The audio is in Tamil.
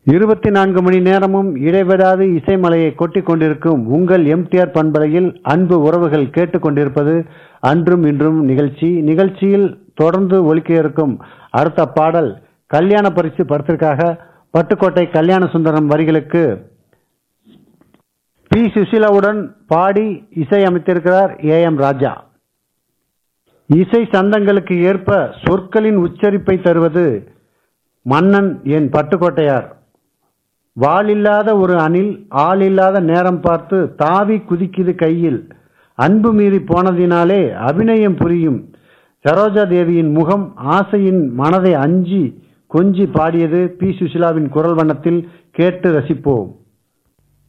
இருபத்தி நான்கு மணி நேரமும் இடைவிடாது இசைமலையை கொட்டிக் கொண்டிருக்கும் உங்கள் எம்டிஆர் பண்பலையில் அன்பு உறவுகள் கேட்டுக்கொண்டிருப்பது அன்றும் இன்றும் நிகழ்ச்சி நிகழ்ச்சியில் தொடர்ந்து ஒலிக்க இருக்கும் அடுத்த பாடல் கல்யாண பரிசு படத்திற்காக பட்டுக்கோட்டை கல்யாண சுந்தரம் வரிகளுக்கு பி சுஷீலாவுடன் பாடி இசை அமைத்திருக்கிறார் ஏ எம் ராஜா இசை சந்தங்களுக்கு ஏற்ப சொற்களின் உச்சரிப்பை தருவது மன்னன் என் பட்டுக்கோட்டையார் வாளில்லாத ஒரு அணில் ஆள் இல்லாத நேரம் பார்த்து தாவி குதிக்குது கையில் அன்பு மீறி போனதினாலே அபிநயம் புரியும் சரோஜா தேவியின் முகம் ஆசையின் மனதை அஞ்சி கொஞ்சி பாடியது பி சுஷிலாவின் குரல் வண்ணத்தில் கேட்டு ரசிப்போம்